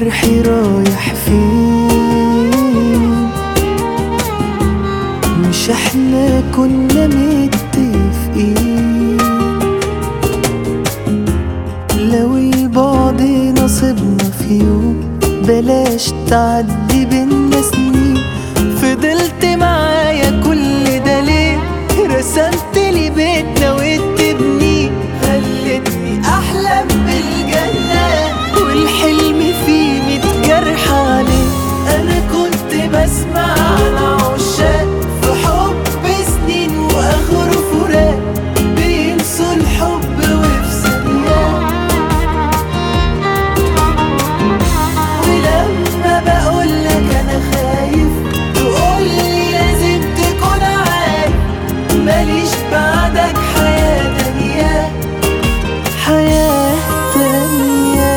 جرحي رايح فين مش احنا كنا متفقين لو البعد نصيبنا في يوم بلاش تعدي بينا سنين فضلت معايا كل ده ليه رسمت لي بيتنا وتبني خلتني احلم بالجنة والحلم فيه متجرح عليه انا كنت بسمع على عشاق في حب سنين واخره فراق بينسوا الحب وفي ثانية ولما بقولك انا خايف تقولي لازم تكون عارف ماليش بعدك حياة تانية حياة تانية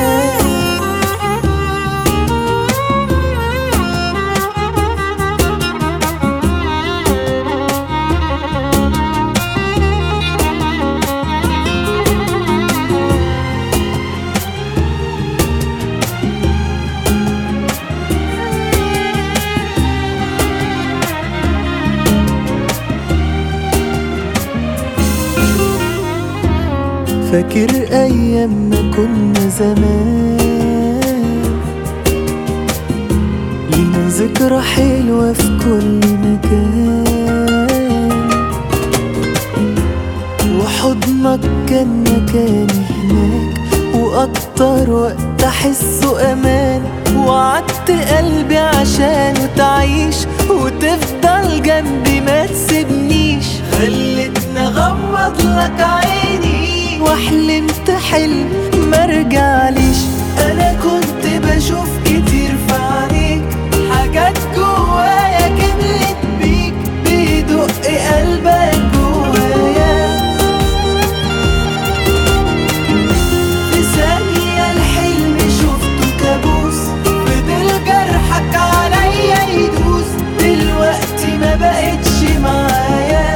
فاكر ايام ما كنا زمان لينا ذكرى حلوة في كل مكان وحضنك كان مكاني هناك واكتر وقت احسه امان وعدت قلبي عشانه تعيش وتفضل جنبي ما تسيبنيش خلتني اغمض لك عيني وحلمت حلم مرجعليش انا كنت بشوف كتير في عينيك حاجات جوايا كملت بيك بيدق قلبك جوايا في ثانية الحلم شفته كابوس فضل جرحك عليا يدوس دلوقتي ما بقتش معايا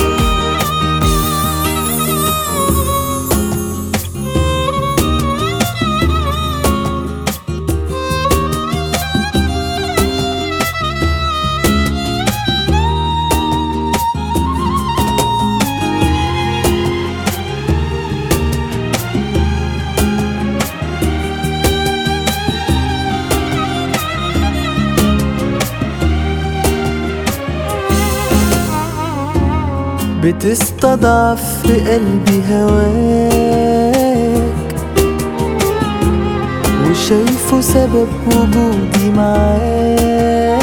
بتستضعف في قلبي هواك وشايفه سبب وجودي معاك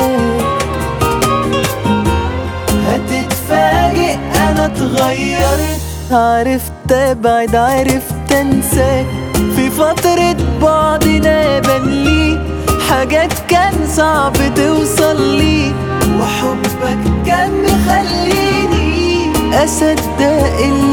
هتتفاجئ انا اتغيرت عرفت ابعد عرفت انساك في فترة بعدنا بان لي حاجات كان صعب توصل لي وحبك كان مخليني اصدق اللي